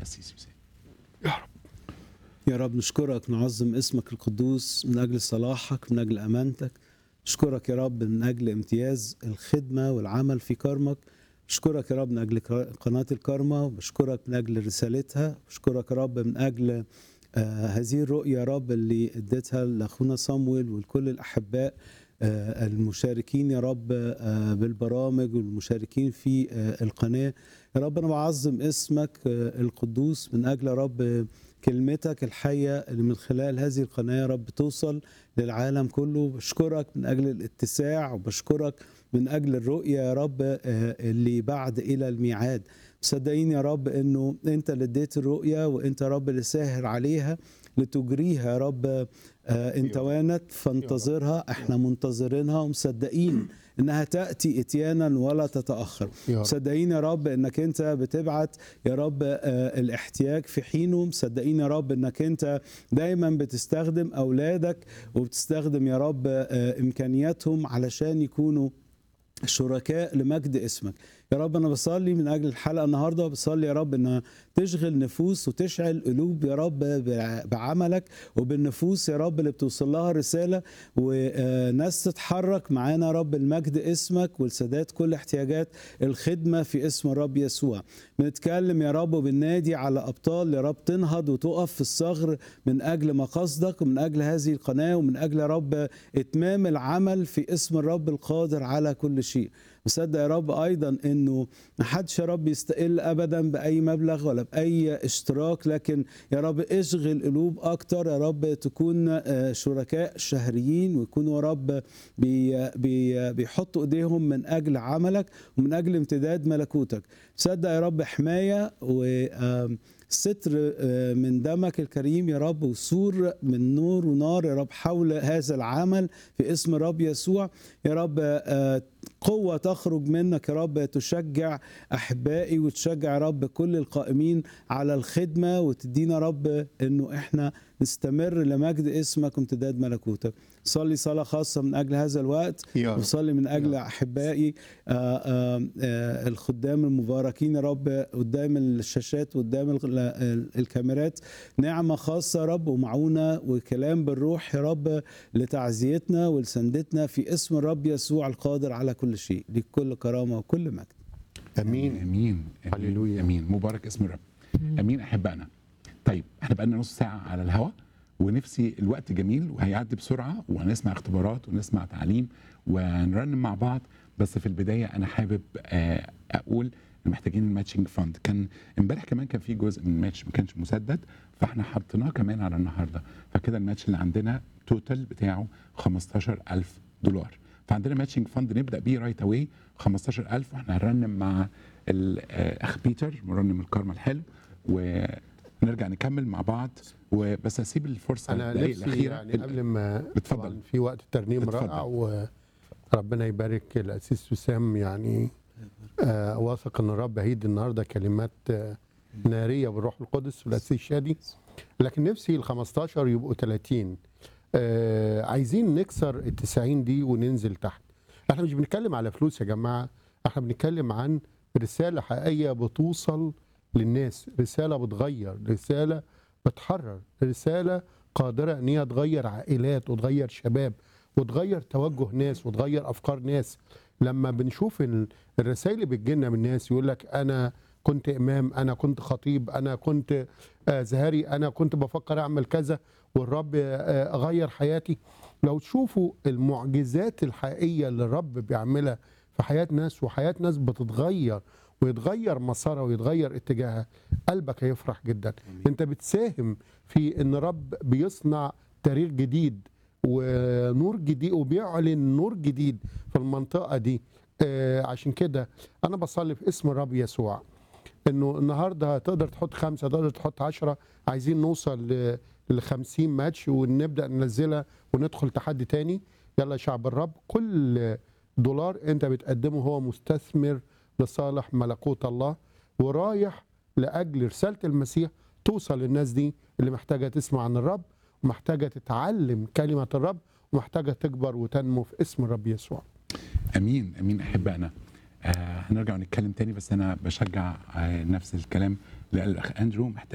القسيس حسين يا رب نشكرك نعظم اسمك القدوس من أجل صلاحك من أجل أمانتك نشكرك يا رب من أجل امتياز الخدمة والعمل في كرمك نشكرك يا رب من أجل كر- قناة الكرمة وبشكرك من أجل رسالتها بشكرك يا رب من أجل آه هذه الرؤية يا رب اللي اديتها لأخونا صامويل ولكل الأحباء آه المشاركين يا رب آه بالبرامج والمشاركين في آه القناة يا رب أنا بعظم اسمك آه القدوس من أجل يا رب كلمتك الحية اللي من خلال هذه القناة يا رب توصل للعالم كله بشكرك من أجل الاتساع وبشكرك من أجل الرؤية يا رب آه، اللي بعد إلى الميعاد صدقيني يا رب أنه أنت اللي اديت الرؤية وأنت يا رب اللي ساهر عليها لتجريها يا رب آه، انت وانت فانتظرها احنا منتظرينها ومصدقين انها تاتي اتيانا ولا تتاخر يا رب. مصدقين يا رب انك انت بتبعت يا رب آه، الاحتياج في حينه مصدقين يا رب انك انت دايما بتستخدم اولادك وبتستخدم يا رب آه، امكانياتهم علشان يكونوا شركاء لمجد اسمك يا رب انا بصلي من اجل الحلقه النهارده بصلي يا رب انها تشغل نفوس وتشعل قلوب يا رب بع- بعملك وبالنفوس يا رب اللي بتوصل لها رساله وناس تتحرك معانا يا رب المجد اسمك ولسداد كل احتياجات الخدمه في اسم الرب يسوع بنتكلم يا رب وبننادي على ابطال يا رب تنهض وتقف في الثغر من اجل مقاصدك ومن اجل هذه القناه ومن اجل يا رب اتمام العمل في اسم الرب القادر على كل شيء مصدق يا رب ايضا انه ما حدش يا رب يستقل ابدا باي مبلغ ولا باي اشتراك لكن يا رب اشغل قلوب اكتر يا رب تكون آه، شركاء شهريين ويكونوا يا رب بي بي بيحطوا ايديهم من اجل عملك ومن اجل امتداد ملكوتك صدق يا رب حمايه و آم، ستر آه، من دمك الكريم يا رب وسور من نور ونار يا رب حول هذا العمل في اسم الرب يسوع يا رب آه، قوة تخرج منك يا رب تشجع أحبائي وتشجع يا رب كل القائمين على الخدمة وتدينا يا رب أنه إحنا نستمر لمجد اسمك وامتداد ملكوتك صلي صلاة خاصة من أجل هذا الوقت يا رب. وصلي من أجل يا رب. أحبائي آه، آه، آه، الخدام المباركين يا رب قدام الشاشات وقدام ال- ال- الكاميرات نعمة خاصة يا رب ومعونة وكلام بالروح يا رب لتعزيتنا ولسندتنا في اسم الرب يسوع القادر على كل شيء لك كل كرامة وكل مجد امين امين هللويا. امين مبارك اسم الرب امين احبائنا طيب احنا بقالنا نص ساعه على الهواء ونفسي الوقت جميل وهيعدي بسرعه وهنسمع اختبارات ونسمع تعليم ونرنم مع بعض بس في البدايه انا حابب آه، اقول إن محتاجين الماتشنج فاند كان امبارح كمان كان في جزء من الماتش ما كانش مسدد فاحنا حطيناه كمان على النهارده فكده الماتش اللي عندنا توتال بتاعه 15000 دولار فعندنا ماتشنج فاند نبدا بيه رايت اواي 15000 واحنا هنرنم مع الاخ بيتر مرنم الكارما الحلو ونرجع نكمل مع بعض وبس اسيب الفرصه انا الدقايق نفسي الاخيره يعني قبل ما اتفضل. طبعاً في وقت ترنيم اتفضل. رائع وربنا يبارك الاسيس وسام يعني آه واثق ان الرب هيدي النهارده كلمات آه ناريه بالروح القدس والاسيس شادي لكن نفسي ال 15 يبقوا 30 آه عايزين نكسر ال 90 دي وننزل تحت احنا مش بنتكلم على فلوس يا جماعه احنا بنتكلم عن رساله حقيقيه بتوصل للناس رساله بتغير رساله بتحرر رساله قادره ان هي تغير عائلات وتغير شباب وتغير توجه ناس وتغير افكار ناس لما بنشوف ال- الرسائل اللي بتجيلنا من الناس يقول لك انا كنت امام انا كنت خطيب انا كنت آه، زهري انا كنت بفكر اعمل كذا والرب آه، غير حياتي لو تشوفوا المعجزات الحقيقيه اللي الرب بيعملها في حياه ناس وحياه ناس بتتغير ويتغير مسارها ويتغير اتجاهها قلبك هيفرح جدا انت بتساهم في ان رب بيصنع تاريخ جديد ونور جديد وبيعلن نور جديد في المنطقه دي آه عشان كده انا بصلي في اسم الرب يسوع انه النهارده تقدر تحط خمسه تقدر تحط عشرة عايزين نوصل ل ل 50 ماتش ونبدا ننزلها وندخل تحدي تاني يلا يا شعب الرب كل دولار انت بتقدمه هو مستثمر لصالح ملكوت الله ورايح لاجل رساله المسيح توصل للناس دي اللي محتاجه تسمع عن الرب ومحتاجه تتعلم كلمه الرب ومحتاجه تكبر وتنمو في اسم الرب يسوع امين امين احبائنا آه هنرجع نتكلم تاني بس انا بشجع آه نفس الكلام اللي قال الاخ اندرو محتاج